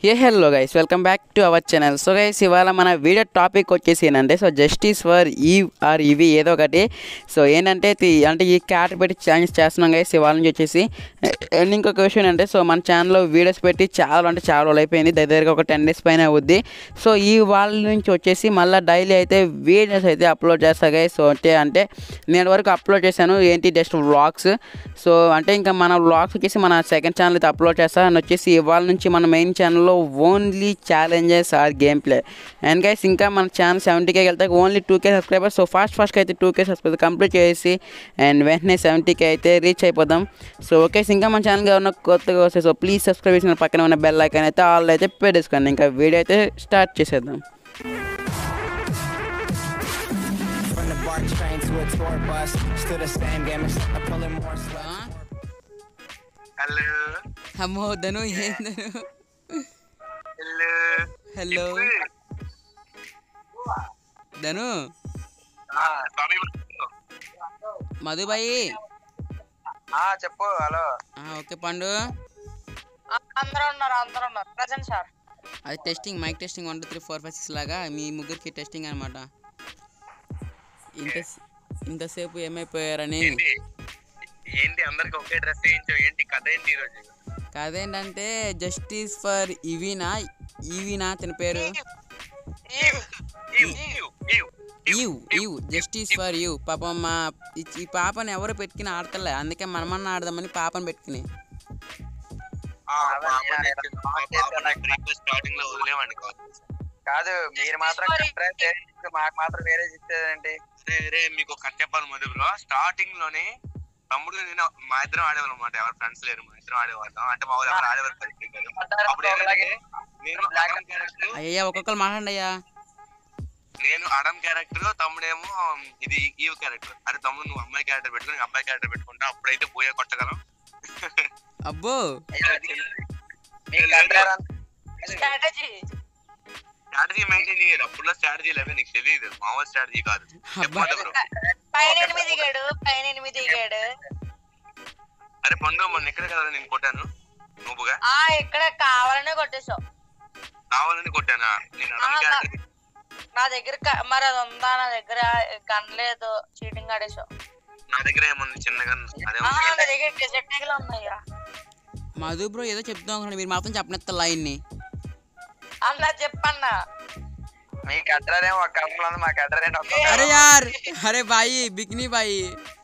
A hello guys welcome back to our channel so guys ఇవాళ మన video topic వచ్చేసి ఏంటంటే సో జస్టిస్ ఫర్ ఈ ఆర్ ఇవి ఏదో ఒకటి సో ఏంటంటే తి- అంటే ఈ క్యాట్ పెట్టి ఛాలెంజ్ చేస్తున్నాం గైస్ ఇవాళ నుంచి వచ్చేసి అండ్ ఇంకొక విషయం ఏంటంటే సో మన ఛానల్లో వీడియోస్ పెట్టి చాలా అంటే చాలా రోజులు అయిపోయింది దగ్గరగా ఒక టెన్ డేస్ పైన అవుద్ది సో ఈ వాళ్ళ నుంచి వచ్చేసి మళ్ళీ డైలీ అయితే వీడియోస్ అయితే అప్లోడ్ చేస్తా గైస్ సో అంటే అంటే నేను వరకు అప్లోడ్ చేశాను ఏంటి జస్ట్ వ్లాగ్స్ సో అంటే ఇంకా మన వ్లాగ్స్ వచ్చేసి మన సెకండ్ ఛానల్ అయితే అప్లోడ్ చేస్తా అండ్ వచ్చేసి ఇవాళ నుంచి మన మెయిన్ ఛానల్లో only challenges or game play and guys ఇంకా మన ఛానల్ సెవెంటీకే వెళ్తే only two K subscribers so fast ఫాస్ట్గా అయితే టూ కే సబ్స్క్రైబర్ కంప్లీట్ చేసి అండ్ వెంటనే సెవెంటీకే అయితే రీచ్ అయిపోదాం సో ఓకే ఇంకా మన ఛానల్గా ఉన్న కొత్తగా వస్తే సో ప్లీజ్ సబ్స్క్రైబ్ చేసిన పక్కన ఉన్న బెల్ ఐకాన్ అయితే ఆల్ అయితే పెట్టేసుకోండి ఇంకా వీడియో అయితే స్టార్ట్ చేసేద్దాం From the BART train to a tour bus, still the same game, except I'm pulling more slugs. Hello అమ్మో ధను ఏం ధను హలో హలో ధను ఆ, స్వామి మధుబాయి ఆ, చెప్పు హలో ఓకే పండు అందరూ ఉన్నారు అందరూ ఉన్నారు ప్రజెంట్ సార్ అది testing mic testing one two three four five six లాగా మీ ముగ్గురికి టెస్టింగ్ అనమాట ఇంత ఇంతసేపు ఏమైపోయారని ఏంటి ఏంటి అందరికి ఒకే డ్రెస్ వేయించావు ఏంటి కథ ఏంటి ఈరోజు కాదేంటంటే జస్టిస్ ఫర్ ఇవినా ఈవినా తన పేరు Eve, Eve, Eve. You you justice for you పాపం మా ఈ- ఈ పాపని ఎవరు పెట్టుకుని ఆడతలే అందుకే మనమన్న ఆడదామని పాపని పెట్టుకుని ఆ, పాపని ఇచ్చింది. ఆ పాపని breakfast starting లో వదిలేవాడిని కాదు కాదు మీరు మాత్రం కట్టరైతే మాకు మాత్రం వేరే ఇచ్చేదేంటి రే రే మీకు ఒక కథ చెప్పాలి మధు బ్రో స్టార్టింగ్ లోనే తమ్ముడు నేను మా ఇద్దరం ఆడేవాళ్ళం అనమాట ఎవరు ఫ్రెండ్స్ లేరు మా ఇద్దరం ఆడేవాళ్ళం అంటే మా వాళ్ళు ఎవరు ఆడేవారు పరిస్థితి కాదు అప్పుడు ఏమైందంటే నేను అడం క్యారెక్టర్ అయ్యా ఒక్కొక్కరు మాట్లాడండి అయ్యా నేను అడం క్యారెక్టర్ తమ్ముడేమో ఇది ఈవ్ క్యారెక్టర్ అరే తమ్ముడు నువ్వు అమ్మాయి క్యారెక్టర్ పెట్టుకుని నేను అబ్బాయి క్యారెక్టర్ పెట్టుకుంటా అప్పుడైతే పోయే కొట్టగలం అబ్బో మీకు కట్టరా స్ట్రాటజీ స్ట్రాటజీ మెయింటైన్ చేయాలి అప్పుడులో స్ట్రాటజీ లేవే నీకు తెలియదు మామూలు స్ట్రాటజీ కాదు అబ్బా. చెప్పమంటే బ్రో పైన ఎనిమిది దిగాడు పైన ఎనిమిది దిగాడు అరే పండు మొన్న ఎక్కడ కదా నేను కొట్టాను నువ్వుగా ఆ ఇక్కడ కావాలనే కొట్టేశావు కావాలని కొట్టానా నేను అడం ఆ, క్యారెక్టర్ నా దగ్గర క- మరి అది ఉందా నా దగ్గర గన్ లేదు చీటింగ్ ఆడేసావు నా దగ్గర ఏముంది చిన్నగా అదే ఆ, ఉంది. నా దగ్గర డెజర్ట్ ఎగ్లు ఉన్నాయిరా మధు బ్రో ఏదో చెప్తాం అనుకున్నా మీరు మాత్రం చెప్పనెత్త లైన్ని అన్నా చెప్పన్నా మీ కట్టరేమో ఒక కట్టలు ఉంది మా కట్టరేమో ఒక అరే యార్ అరే బాయి బిక్నీ బాయి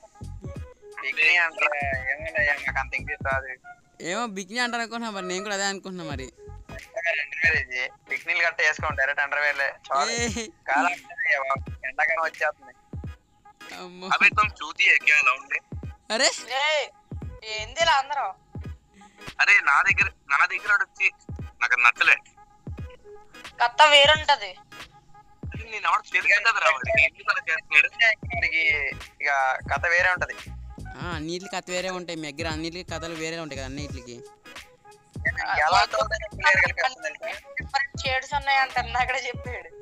డిగ్రీ అంటారా ఏమండి అయ్యా మాకు అంత ఇంగ్లీష్ రాదు ఏమో బిక్నీ అంటారు అనుకుంటున్నా మరి నేను కూడా అదే అనుకుంటున్నా మరి అండర్వేర్ ఇది పిక్నిక్ గట్ట వేసుకోండి డైరెక్ట్ అండర్వేర్లే చాలు ఏ, కాలం ఎండాకాలం వచ్చేస్తుంది అమ్మో. అబే తుమ్ చూతి है क्या लाउंड అరే ఏయ్, ఏంది ఇలా అందరూ అరే నా దగ్గర నా దగ్గర వాడు వచ్చి నాకు అది నచ్చలే కొత్త వేరుంటది అరే నేను ఎవరు తెలుసు కదా రావాడికి ఎందుకు అలా చేస్తున్నాడు వాడికి ఇక కథ వేరే ఉంటది ఆ, అన్నిటికి కథ వేరే ఉంటాయి మీ దగ్గర అన్నిటికి కథలు వేరే ఉంటాయి కదా అన్నిటికి ఎలా అవుతుందని క్లియర్ కలిపేస్తుంది తెలుసా? డిఫరెంట్ షేడ్స్ ఉన్నాయంట అక్కడ చెప్పాడు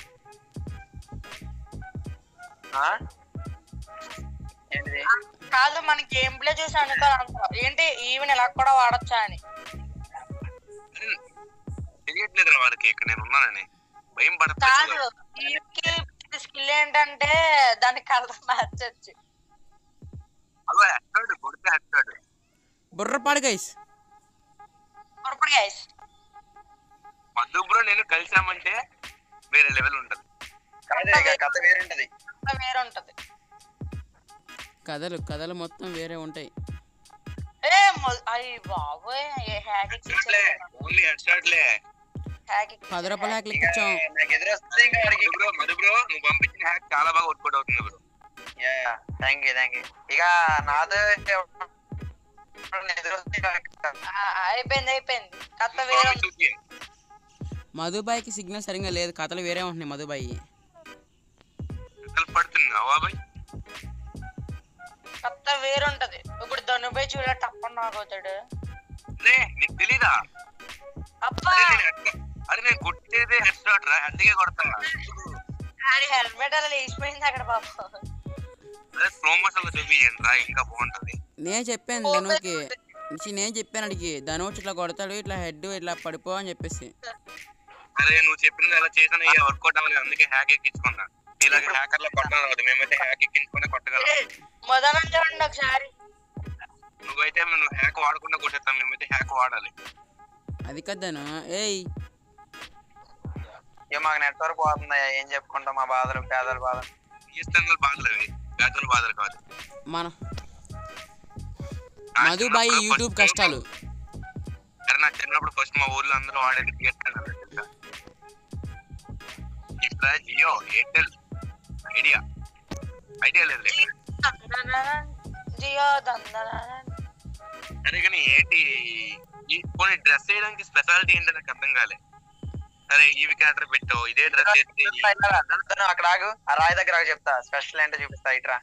ఆ? ఏంటిది కాదు మన గేమ్ ప్లే చూసి అనుకోవాలి అందరూ ఏంటి ఈవెన్ ఇలా కూడా వాడొచ్చా అని అరే, తెలియట్లేదు రా వాడికి ఇక్కడ నేను ఉన్నానని భయం కాదు పడట్లేదు ఈవ్కి స్కిల్ ఏంటంటే దాని కలర్ మార్చొచ్చు అదో హెడ్ కొడితే హెడ్ బుర్రపాడు గైస్ ఇప్పుడు గైస్ మధు బ్రో నేను కలిసామంటే వేరే లెవెల్ ఉంటది కాదు ఇక కథ వేరే ఉంటది వేరే ఉంటది కథలు కథలు మొత్తం వేరే ఉంటాయి ఏ మొ- అయ్య బాబోయ్ హ్యాక్ ఓన్లీ హెడ్ షాట్లే హ్యాక్ పది రూపాయల హ్యాక్లు ఇక ఇచ్చాం నాకు ఎదురొస్తే ఇంకా వాడికి మధు బ్రో మధు బ్రో నువ్వు పంపించిన హ్యాక్ చాలా బాగా వర్కౌట్ అవుతుంది bro thank you thank you ఇక నాతో ఎదురొస్తే ఇక అయిపోయింది అయిపోయింది కథ వేరే ఉంది. చూసి మధుబాయికి సిగ్నల్ సరిగ్గా లేదు కథలు వేరే ఉంటున్నాయి మధుబాయి అసలు పడుతుంది బాబాయ్ కథ వేరే ఉంటది ఇప్పుడు ధనుపై చూడ తప్పని నాకోతాడు రే నీకు తెలీదా అబ్బా అరే నేను head- అరే నేను కొట్టేదే హెడ్ షాట్ రా హెడ్కే కొడతాను ఆడి హెల్మెట్ అలా లేచిపోయింది అక్కడ పాపం అదే స్లో మోషన్ లో చూపించండి రా ఇంకా బాగుంటది నేను చెప్పాను ధనుకి నుంచి నేను చెప్పాను అడిగి ధనుష్ ఇట్లా కొడతాడు ఇట్లా హెడ్ ఇట్లా పడిపో అని చెప్పేసి అరే నువ్వు చెప్పింది ఎలా చేసినా ఇక వర్కౌట్ అవ్వలేదు అందుకే హ్యాక్ ఎక్కించుకున్నా ఇలాగ హ్యాకర్లో కొట్టడం రాదు మేమైతే హ్యాక్ ఎక్కించుకునే కొట్టగలం మొదలు చూడండి ఒకసారి నువ్వైతే నువ్వు హ్యాక్ వాడకుండా కొట్టేస్తాం మేమైతే హ్యాక్ వాడాలి అది కదను ఏయ్ ఇక మాకు నెట్వర్క్ పోతుంది ఏం చెప్పుకుంటాం మా బాధలు పేదల బాధలు ఈస్టర్నల్ బాధలు అవి పేదల బాధలు కాదు మన నా మధుబాయి చిన్నప్పుడు యూట్యూబ్ first కష్టాలు అరే నా చిన్నప్పుడు ఫస్ట్ మా ఊర్లో అందరూ వాడేది బిఎస్ఎన్ఎల్ ఇప్పుడు జియో ఎయిర్టెల్ ఐడియా ఐడియా లేదు జియో దందన అరే కానీ ఏంటి ఈ కొన్ని డ్రెస్ వేయడానికి స్పెషాలిటీ ఏంటో నాకు అర్థం కాలే సరే ఈవి క్యాటర్ పెట్టావు ఇదే డ్రెస్ వేస్తే ఈ- తను అక్కడ ఆగు ఆ రాయి దగ్గర ఆగు చెప్తా స్పెషల్ ఏంటో చూపిస్తా ఇట్రా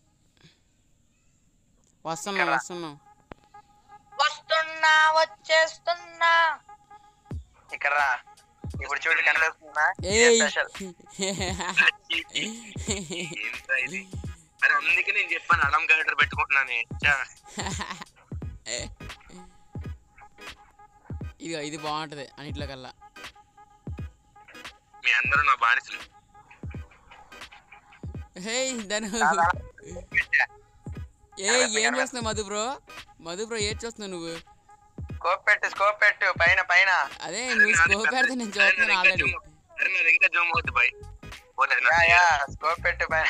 వస్తున్నాం వస్తున్నాం వస్తున్నా వచ్చేస్తున్నా ఇక్కడ రా ఇప్పుడు చూడు కనిపిస్తుందా ఏయ్ స్పెషల్ ఏంట్రా ఇది అరే అందుకే నేను చెప్పాను అడం క్యారెక్టర్ పెట్టుకుంటున్నాను ఛా, ఇది ఇది బాగుంటది అన్నిట్లో కల్లా మీ అందరూ నా బానిసలు హే ధను ఏ ఏం చేస్తున్నావు మధు బ్రో మధు బ్రో ఏం చూస్తున్నావు నువ్వు స్కోప్ పెట్టు స్కోప్ పెట్టు పైన పైన అదే నువ్వు స్కోప్ పెడితే నేను చూస్తున్నాను ఆల్రెడీ అరే నాది ఇంకా జూమ్ అవుతుంది బాయ్ పోతే యా యా స్కోప్ పెట్టు పైన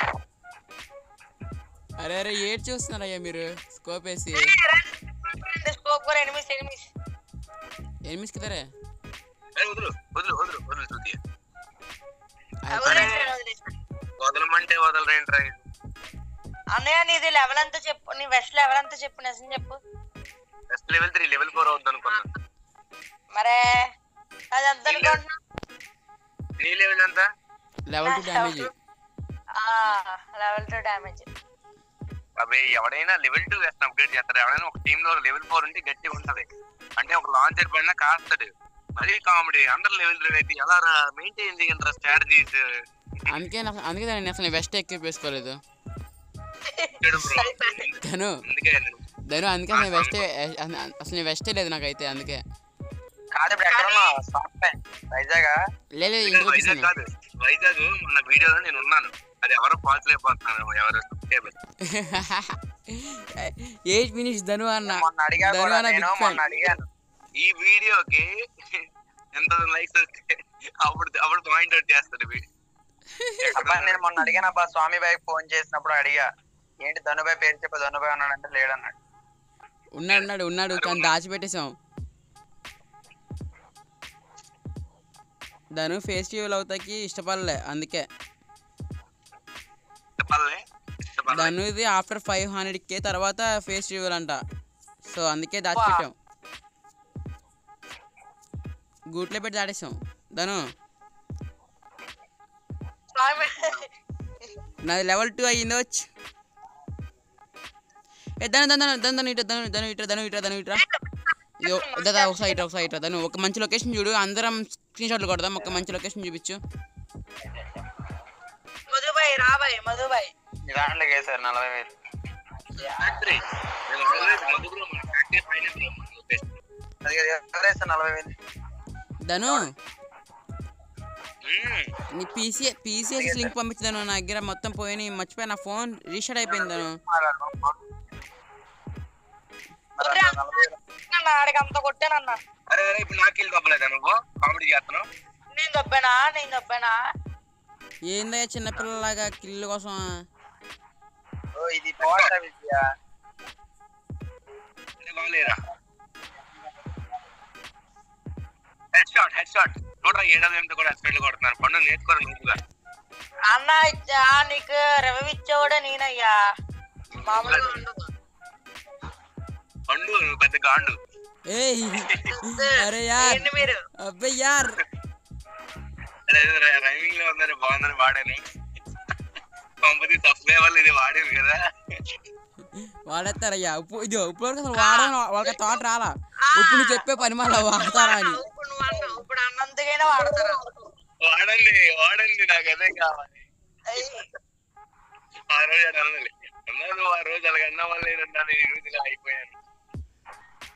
అరే అరే ఏడ్ చూస్తున్నారయ్యా మీరు స్కోప్ వేసి స్కోప్ కూడా ఎనిమిది ఎనిమిది ఎనిమిదికి తరే అరే వదులు వదులు వదులు వదులు చూతి వదిలేసాడు, వదిలేసాడు. వదలమంటే వదలరేంట్రా అన్నయ్య నీది లెవెల్ అంతా చెప్పు నీ వెస్ట్ లెవెల్ అంతా చెప్పు నిజం చెప్పు first level three level four అవుద్ది అనుకున్నా మరే అది ఎంత అనుకుంటున్నా నీ లెవెల్ ఎంత level two damage level two damage అవి ఎవడైనా లెవెల్ టూ వేస్తాను అప్గ్రేడ్ చేస్తారు ఎవడైనా ఒక టీమ్ లో లెవెల్ ఫోర్ ఉంటే గట్టిగా ఉంటది అంటే ఒక లాంచర్ పైన కాస్తాడు మరీ కామెడీ అందరు లెవెల్ త్రీ అయితే ఎలా మెయింటైన్ చేయగలరా స్ట్రాటజీస్ అందుకే నాకు అందుకే నేను అసలు వెస్ట్ ఎక్విప్ వేసుకోలేదు బ్రో ధను అందుకే నేను- ధను అందుకే అసలు వెస్ట్ అసలు నేను వెస్టే లేదు నాకైతే అందుకే కాదు ఇప్పుడు ఎక్కడ ఉన్నావు స్టాప్ వైజాగ్ లేదు లేదు, ఇక్కడ ఇంటికి వైజాగ్ వచ్చేసాను కాదు వైజాగ్ మొన్న వీడియోలో నేను ఉన్నాను అది ఎవరో ఫాల్స్ అయిపోతున్నాను ఎవరు subscriber. ఎయిట్ మినిట్స్ ధను అన్న మొన్న అడిగా ధను కూడా అన్న నేను బిగ్ మొన్న ఫ్యాన్ అడిగాను ఈ వీడియోకి ఎంత లైక్స్ వస్తే అప్పుడు అప్పుడు పాయింట్ అవుట్ చేస్తాడు వీడు అబ్బా నేను మొన్న అడిగాను అబ్బా స్వామి బాయ్ ఫోన్ చేసినప్పుడు అడిగా ఏంటి ధనుబాయ్ పేరు చెప్పి ధనుబాయ్ ఉన్నాడంటే లేడన్నాడు ఉన్నాడు ఉన్నాడు ఉన్నాడు కానీ దాచిపెట్టేసాం ధను ఫెస్టివల్ అవుతాకి ఇష్టపడలే అందుకే చెప్పాలే చెప్పాలి ధను ఇది ఆఫ్టర్ ఫైవ్ హండ్రెడ్ కే తర్వాత ఫెస్టివల్ అంట సో అందుకే దాచిపెట్టాం గూట్లో పెట్టి దాటేసాం ధను స్వామి నాది లెవెల్ టూ అయ్యింది వచ్చి ఏ ధను ధను ధను ధను ధను ఇట్రా ధను ధను ఇట్రా ధను ఇట్రా ధను ఇట్రా ఇదో దాదా ఒకసారి ఇట్రా ఒకసారి ఇట్రా ధను ఒక మంచి లొకేషన్ చూడు అందరం స్క్రీన్ షాట్లు కొడదాం ఒక మంచి లొకేషన్ చూపించు మధుబాయ్ రాబాయ్ మధుబాయ్ ఈ దాంట్లోకి వేసారు నలభై వేలు ఫ్యాక్టరీ నేను always మధుపురం మన ఫ్యాక్టరీ పైన bro మన location. అది ఎవరు వేస్తారు నలభై వేలు ధను మ్మ్. నీ పీసీ పీసీఎస్ లింక్ పంపించదాను నా దగ్గర మొత్తం పోయి మర్చిపోయి నా ఫోన్ రీస్టార్ట్ అయిపోయింది ధను నన్ను ఆడికి అంత కొట్టానన్న అరే అరే ఇప్పుడు నాకు ఇల్లు దబ్బలేదా నువ్వు కామెడీ చేస్తున్నావు నేను దొబ్బానా నేను దొబ్బానా ఏందయ్యా చిన్నపిల్లలాగా కిల్లు కోసం ఓ ఇది పోస్ట్ విద్య అరే బాగాలేరా హెడ్ షాట్ హెడ్ షాట్ చూడరా ఏడాది ఏమిటో కూడా హెడ్ కొడుతున్నాను పండు నేర్చుకోరు నువ్వుగా అన్న ఇచ్చా నీకు రవి ఇచ్చేవాడే నేనయ్యా మామూలుగా ఉండదు పండు నువ్వు పెద్ద గాండు ఏయ్ అరే యార్ ఏంటి మీరు అబ్బే యార్ అరే రైమింగ్ లో ఉందని బాగుందని వాడాను పంపది తప్పే వాళ్ళు ఇది వాడేది కదా వాడేస్తారయ్యా ఉప్పు ఇది ఇప్పుడు వరకు అసలు వాడని వాళ్ళకి థాట్ రాలా ఇప్పుడు నువ్వు చెప్పే పని మళ్ళీ వాడతారా అని ఇప్పుడు నువ్వు అన్నావు ఇప్పుడు అన్నందుకైనా వాడతారు వాడండి వాడండి నాకు అదే కావాలి ఆ రోజు అని అనాలి అన్నా నువ్వు ఆ రోజు అలాగ అన్న వల్ల ఏంటన్నా నేను ఈ రోజు ఇలా అయిపోయాను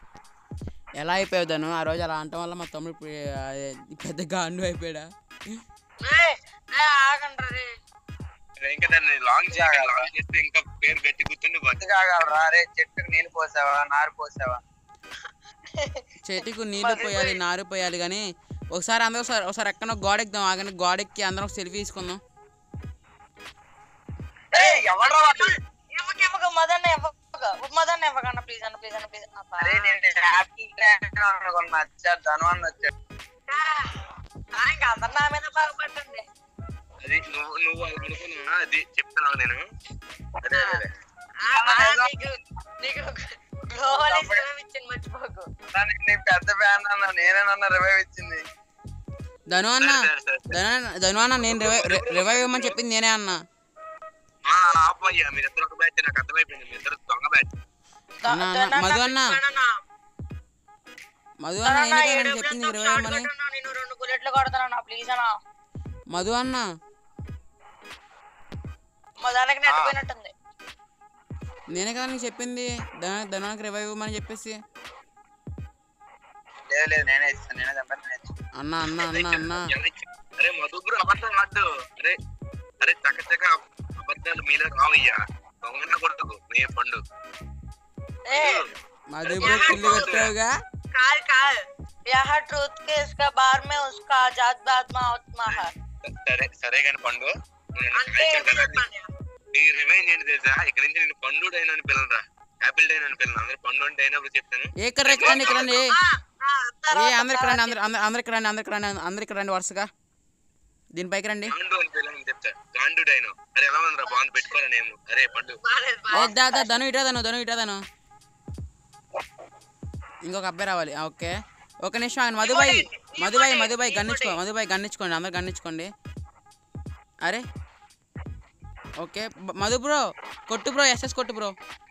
ఎలా అయిపోయావు ధను ఆ రోజు అలా అనటం వల్ల మా తమ్ముడు ఇప్పుడు, ఆ, పెద్ద గాండు అయిపోయాడా ఏయ్, ఏయ్, ఆగండ్రా రే ఇంకా దాన్ని లాంగ్ చేయాలి లాంగ్ చేస్తే ఇంకా పేరు గట్టి గుర్తుండి పోతుంది గట్టిగా కావాలా రే చెట్టుకు నీళ్ళు పోసావా నారు పోసావా చెట్టుకు నీళ్లు పోయాలి నారు పోయాలి కానీ ఒకసారి అందరూ ఒకసారి ఒకసారి ఎక్కడ గోడ ఎక్కుదాం ఆగండి గోడ ఎక్కి అందరం సెల్ఫీ తీసుకుందాం ఏయ్, ఎవడ్రా వాడు? ఇవ్వక ఇవ్వక మదన్న ఇవ్వక మదన్న ఇవ్వకన్నా ప్లీజ్ అన్న ప్లీజ్ అన్న ప్లీజ్ అరే నేను హ్యాపీ అనుకున్నా వచ్చాడు ధను అన్న వచ్చాడు ఇంకా అందరు నా మీద బాగుపడుతుంది అది నువ్వు నువ్వు అది అనుకున్నా అది చెప్తున్నావు నేను అదే అదే అదే. నీకు నీకు గ్లోబల్ ఇష్టం ఇచ్చింది మర్చిపోకు అన్నా, నేను నీ పెద్ద ఫ్యాన్ అన్న నేనేనన్నా రివైవ్ ఇచ్చింది ధను అన్న సరే, సరే, సరే. ధను అన్న- ధను అన్న నేను రివైవ్ రివైవ్ ఇవ్వమని చెప్పింది నేనే అన్న ఆ, ఆపయ్యా మీరు ఇద్దరు ఒక బ్యాచ్ నాకు అర్థమైపోయింది మీ ఇద్దరు దొంగ బ్యాచ్ అన్న, అన్న, మధు అన్న. మధు అన్న ఎందుకు నేను చెప్పింది రివైవ్ ఇవ్వమని నేను రెండు బుల్లెట్లు కొడతానన్నా ప్లీజ్ అన్నా మధు అన్న మొదలకి నెట్టిపోయినట్టుంది నేనే కదా నీకు చెప్పింది ధను ధనుకి రివైవ్ ఇవ్వమని చెప్పేసి లేదు లేదు నేనే ఇస్తాను నేనే చంపాను నేనే ఇస్తాను అన్న అన్న అన్న అన్న అరే మధుబ్రు అబద్ధం ఆడు అరే అరే చక్క చక్క అబద్ధాలు మీలో రావయ్యా దొంగన కొడుకు నీ పండు ఏ మధు ఇప్పుడు పిల్లి కొట్టావుగా काल काल यहाँ ट्रूथ के इसका बार में उसका आजाद आत्मा आत्मा है సరే సరే కానీ పండు నేను అంటే కాల్చాను కదా, ఏంటి చెప్పండి? నీ రివైన్ ఏంటి తెలుసా ఇక్కడ నుంచి నేను పండు డైన్ అని పిల్లరా యాపిల్ డైన్ అని పిల్లలు అందరూ పండు అంటే అయినప్పుడు చెప్తాను ఏ ఇక్కడ ఇక్కడ రండి ఇక్కడ రండి ఆ, ఆ, ఏ తర్వాత అందరు ఇక్కడ రండి అందరు అందరు అందరు ఇక్కడ రండి అందరు ఇక్కడ రండి అందరు ఇక్కడ రండి వరుసగా దీనిపైకి రండి గాండు అని పిల్లలు చెప్తా గాండు డైన్ అరే ఎలా ఉందిరా బాగుంది పెట్టుకోరా నేను అరే పండు బాలేదు, ఏ బాలేదు. దా దా ధను ఇటా ధను ధను ఇటా ధను ఇంకొక అబ్బాయి రావాలి ఆ, ఓకే ఒక నిమిషం ఆయన మధుబాయ్ మధుబాయ్ మధుబాయ్ గన్నించుకో మధుబాయ్ గన్నించుకోండి అందరు గన్నించుకోండి అరే ఓకే బ- మధు బ్రో కొట్టు బ్రో ఎస్ఎస్ కొట్టు బ్రో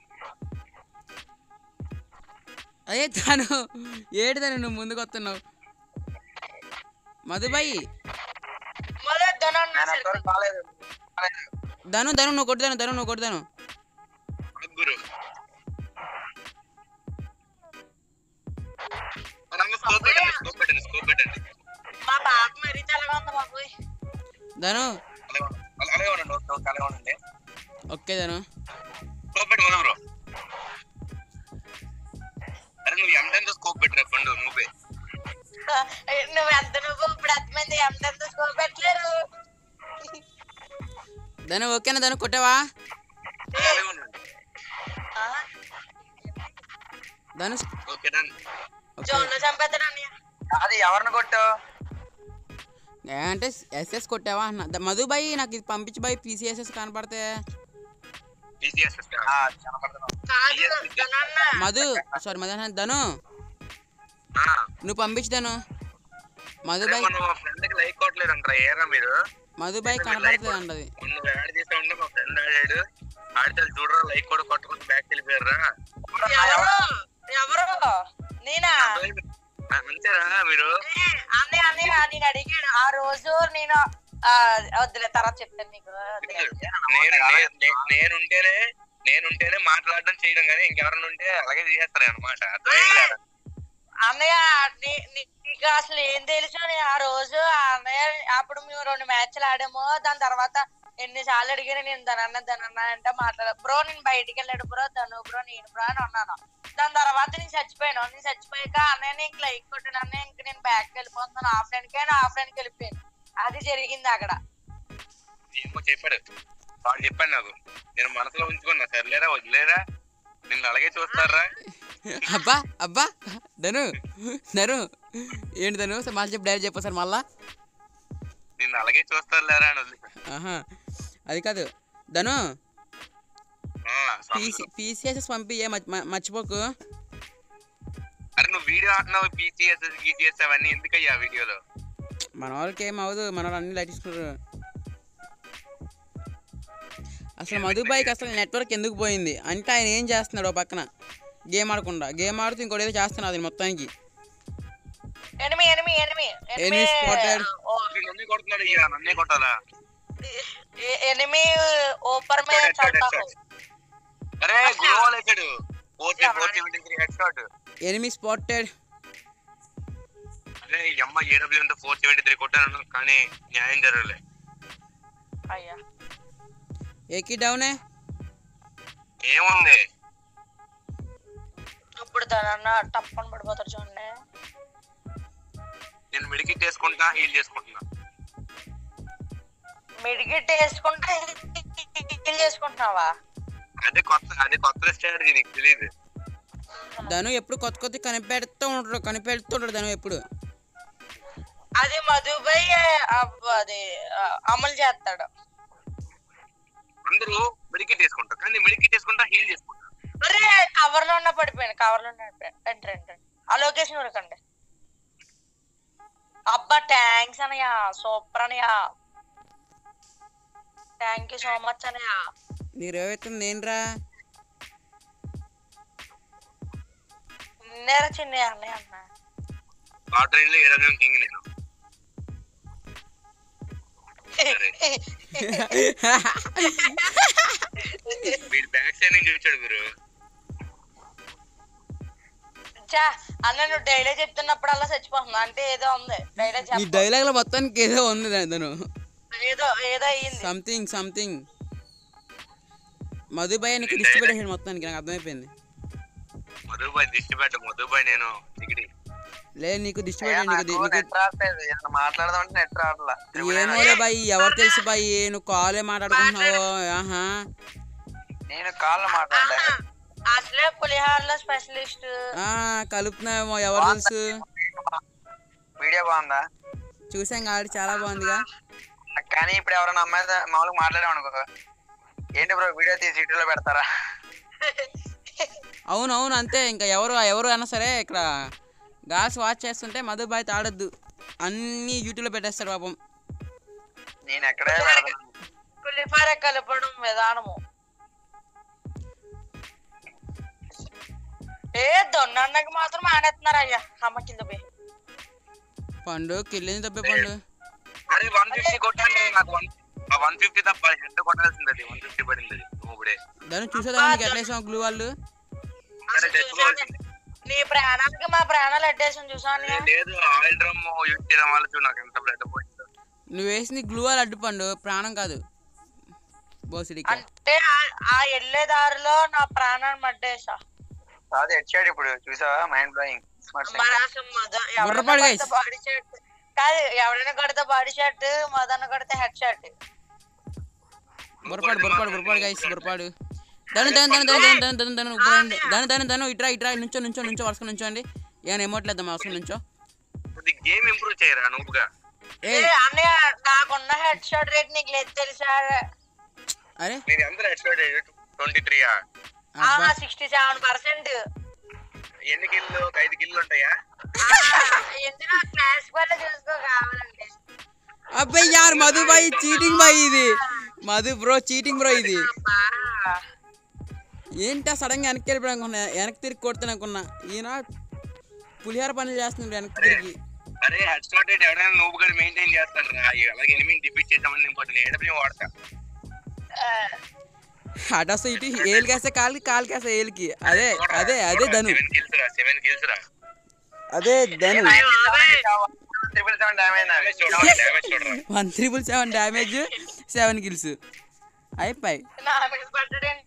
అయ్యే తాను ఏడు తను నువ్వు ముందుకు వస్తున్నావు మధుబాయ్ మొదలు ధనాన్ని నేను సరిగ్గా- ఎంతవరకు కాలేదు కాలేదు. ధను ధను నువ్వు కొట్టుదాను ధను నువ్వు కొట్టుదాను గురు స్కోప్ పెట్టండి స్కోప్ పెట్టండి స్కోప్ పెట్టండి మా పాప మరీ తెల్లగా ఉంది బాబు ధను అలాగే ఉండండి. అలా- అలాగే ఉండండి ఓకే, ఓకే, అలాగే ఉండండి ఓకే ధను స్కోప్ పెట్టి మొదలు బ్రో అరే నువ్వు ఎంటెంతో స్కోప్ పెట్టరా పండు నువ్వే నువ్వు ఎంత నువ్వు ఇప్పుడు ఎంతమంది ఎంత స్కోప్ పెట్టలేరు ధను ఓకేనా ధను కొట్టావా అలాగే ఉండండి ఆ, ధను ఓకే డన్ ఓకే జోన్లో చంపేస్తాడు అన్నయ్య అది ఎవరిని కొట్టావు ఏ అంటే ఎస్ఎస్ కొట్టావా అన్న ద- మధుబాయ్ నాకు ఇది పంపించి బాయ్ పీసీఎస్ఎస్ కనపడితే టీసీఎస్ ఆ, కనపడుతున్నావు కాదు ధనాన్న మధు సారీ మధు అన్న, ధను నువ్వు పంపించు ధను మధుబాయ్ మన మా ఫ్రెండ్ కి లైక్ కొట్టలేదు అంటారా ఏరా మీరు మధుబాయ్ కనపడట్లేదు అంటది మొన్న యాడ్ చేసా ఉంటే మా ఫ్రెండ్ ఆడాడు ఆడితే చూడరా లైక్ కూడా కొట్టుకుంటూ బ్యాక్ వెళ్ళిపోయారా ఎవరు ఎవరు నేనా అంతేరా మీరు ఏ, అన్నయ్య అన్నయ్య నేను అడిగాను ఆ రోజు నేను ఆ, వద్దులే తర్వాత చెప్తాను నీకు వద్దులే. నేను నే- నే- నేనుంటేనే నేనుంటేనే మాట్లాడడం చేయడం కానీ ఇంకెవరైనా ఉంటే అలాగే చేసేస్తారు అనమాట అర్థమైంది అన్నయ్య నీ- నీ- నీకు అసలు ఏం తెలుసు నీ ఆ రోజు ఆ అన్నయ్య అప్పుడు మేము రెండు మ్యాచ్లు ఆడాము దాని తర్వాత ఎన్నిసార్లు అడిగాను నేను దనన్న దనన్న అంటే మాట్లాడ బ్రో నేను బయటికి వెళ్ళాడు బ్రో తను బ్రో నేను బ్రో అని అన్నాను దాని తర్వాత నేను చచ్చిపోయాను నేను చచ్చిపోయాక అన్నయ్య నీకు లైక్ కొట్టాను అన్నయ్య ఇంక నేను బ్యాక్ వెళ్ళిపోతున్నాను ఆఫ్లైన్ కి ఆఫ్లైన్ కి వెళ్ళిపోయాను అది జరిగింది అక్కడ ఏమో చెప్పాడు వాడు చెప్పాడు నాకు నేను మనసులో ఉంచుకున్నా సర్లేరా వదిలేరా నిన్ను అలాగే చూస్తారా అబ్బా అబ్బా ధను ధను ఏంటి ధను సార్ మళ్ళీ చెప్పి డైరెక్ట్ చెప్పు సార్ మళ్ళా నిన్ను అలాగే చూస్తారులేరా అని వదిలే ఆహా అది కాదు ధను ఆ, స్వామి. పీసీ పీసీఎస్ఎస్ పంపి ఏ మర్చి- మ- మర్చిపోకు అరే నువ్వు వీడియో ఆడుతున్నావు పీసీఎస్ గీటీఎస్ అవన్నీ ఎందుకయ్యా వీడియోలో మన వాళ్ళకి ఏం అవ్వదు మన వాళ్ళు అన్ని లైట్ తీసుకుంటారు అసలు మధుబాయికి అసలు నెట్వర్క్ ఎందుకు పోయింది అంటే ఆయన ఏం చేస్తున్నాడు ఓ పక్కన గేమ్ ఆడకుండా గేమ్ ఆడుతూ ఇంకోటి ఏదో చేస్తున్నాడు అది మొత్తానికి enemy enemy enemy Enemy spotted. నన్నే కొడుతున్నాడు అయ్యా నన్నే కొట్టాలా ఎనిమి ऊपर में Headshot, चलता headshot. हूँ అరే గోల్ వేసాడు four four seventy three head shot enemy spotted అదే ఈ అమ్మ ఏడబ్ల్యూ అంటే ఫోర్ సెవెంటీ త్రీ కొట్టాను కానీ న్యాయం జరగలే అయ్యా ఏకి డౌనే ఏముంది ఇప్పుడు దానన్న టప్పని పడిపోతారు చూడండి నేను మెడికిట్ వేసుకుంటా హీల్ చేసుకుంటున్నా మెడికెట్ వేసుకుంటే heal చేసుకుంటున్నావా అదే కొత్త అదే కొత్త స్ట్రాటజీ నీకు తెలియదు ధను ఎప్పుడు కొత్త కొత్త కనిపెడుతూ ఉంటాడు కనిపెడుతూ ఉంటాడు ధను ఎప్పుడు అది మధుబాయ్ అబ్బ- అది ఆ, అమలు చేస్తాడు అందరూ మెడికిట్ వేసుకుంటారు కానీ మెడికిట్ వేసుకుంటా హీల్ చేసుకుంటా అరే కవర్ లో ఉన్న పడిపోయాను కవర్ లో ఉన్న పడిపోయాను. రండి రండి రండి ఆ లొకేషన్ ఉరకండి అబ్బా థ్యాంక్స్ అనయ్య సూపర్ అనయ్య థ్యాంక్ యూ సో మచ్ అనయ్య నీకు రేవైతుంది ఏంట్రా నిన్నేరా చిన్న అన్నయ్య అన్న ఆ ట్రైన్ లో ఏడబ్ల్యూ కింగ్ నేను వీడు బ్యాక్ సైడ్ నుంచి వచ్చాడు గురు చా అన్న నువ్వు డైలీ చెప్తున్నప్పుడల్లా చచ్చిపోతున్నా అంటే ఏదో ఉంది డైలీ నీ చెప్ప డైలాగ్ లో మొత్తానికి ఏదో ఉంది ధను ఏదో ఏదో అయ్యింది సంథింగ్ సంథింగ్ మధుబాయ్ నీకు దిష్టి పెట్టేసాడు మొత్తానికి నాకు అర్థమైపోయింది మధుబాయ్ దిష్టి పెట్ట మధుబాయ్ నేను దిగిడి లేదు నీకు దిష్టి పెట్టాడు నీకు ది- నీకు నెట్ రావట్లేదు ఏమన్నా మాట్లాడదాం అంటే నెట్ రావట్లా ఏమోలే బాయ్ ఎవరు తెలుసు బాయ్ నువ్వు కాలే మాట్లాడుకుంటున్నావు ఆహా నేను కాళ్ళు మాట్లాడలే అసలే పులిహారలో స్పెషలిస్ట్ ఆ కలుపుతున్నావేమో ఎవరు తెలుసు వీడియో బాగుందా చూసాం కాబట్టి చాలా బాగుందిగా కానీ ఇప్పుడు ఎవరైనా అమ్మాయి మామూలుగా మాట్లాడామనుకో ఏంటి బ్రో వీడియో తీసి ఇటులో పెడతారా అవును అవును అంతే ఇంకా ఎవరు ఎవరు అయినా సరే ఇక్కడ గాల్స్ వాచ్ చేస్తుంటే మధుబాయ్ తాడొద్దు అన్నీ యూట్యూబ్లో పెట్టేస్తాడు పాపం నేను ఎక్కడే పెడతాను పులిహార కలపడం విధానము ఏ దొన్నన్నకి మాత్రం ఆడేస్తున్నారు అయ్యా అమ్మ కింద పోయి పండు కిల్లింది తప్పే పండు అరే వన్ ఫిఫ్టీ కొట్టాను నాకు వన్ వన్ ఫిఫ్టీ తప్ప హెడ్ కొట్టాల్సింది అది వన్ ఫిఫ్టీ పడింది అది నువ్వు ఇప్పుడే దాన్ని చూసేదా నీకు ఎట్లా వేసాం గ్లూ వాళ్ళు అరే తెచ్చుకోవాల్సింది నీ ప్రాణానికి మా ప్రాణాలు అడ్డేసాను చూసాను అరే లేదు ఆయిల్ డ్రమ్ యూజ్ చేయడం వల్ల చూడు నాకు ఎంత బ్లడ్ పోయిందో నువ్వు వేసింది గ్లూ వాళ్ళు అడ్డు పండు ప్రాణం కాదు బోసిడికి అంటే ఆ- ఆ వెళ్ళే దారిలో నా ప్రాణాన్ని అడ్డేసా అది హెడ్ ఇప్పుడు చూసావా మైండ్ బ్లోయింగ్ స్మార్ట్ మరి అసలు మద- ఎవరైనా బుర్రపాడు guys. కొడితే బాడీ షర్ట్ కాదు ఎవరైనా కొడితే బాడీ షర్ట్ మదన్న కొడితే హెడ్ షర్ట్ బొరపాడు బొరపాడు బొరపాడు గైస్ బొరపాడు దాని దాని దాని దాని దాని దాని దాని దాని దాని దాని దాని ఇట్రా ఇట్రా నుంచో నుంచో నుంచో వరుసగా నుంచోండి ఏమైనా ఎమోట్లేద్దాం అవసరం నుంచో ఇది గేమ్ ఇంప్రూవ్ చేయరా నువ్వుగా ఏ ఏ అన్నయ్య నాకున్న హెడ్ షాట్ రేట్ నీకు లేదు తెలుసా అరే మీరు అందరూ ఎక్స్పెక్ట్ ట్వంటీ త్రీ అబ్బా సిక్స్టీ సెవెన్ పర్సెంట్ ఎన్ని కిల్లు ఒక ఐదు కిల్లు ఉంటాయా ఎందుకు క్లాస్ వల్ల చూసుకో కావాలంటే అబ్బాయి యార్ మధు బాయ్ చీటింగ్ బాయ్ ఇది మధు బ్రో చీటింగ్ బ్రో ఇది అబ్బా. ఏంటా సడన్ గా వెనక్కి వెళ్ళిపోయాను అనుకున్నా వెనక్కి తిరిగి కొడుతాను అనుకున్నా ఈయన పులిహార పనులు చేస్తున్నాడు వెనక్కి తిరిగి అరే హెడ్ షాట్ రేట్ ఎవరైనా నువ్వు కూడా మెయింటైన్ చేస్తాడు రా అలాగే ఎనిమిది డిఫీట్ చేద్దామని ఇంపార్టెంట్ ఏడబ్ల్యూ వాడతా ఆ, అటు వస్తే ఇటు ఏలు కేస్తే కాలుకి కాలు కేస్తే ఏలికి అదే అదే అదే ధను సెవెన్ కిల్స్ రా సెవెన్ కిల్స్ రా అదే Dhanu triple seven damage damage చూడరా డ్యామేజ్ చూడరా one triple seven damage seven kills అయిపోయి నా మీద పడ్డాడేంటి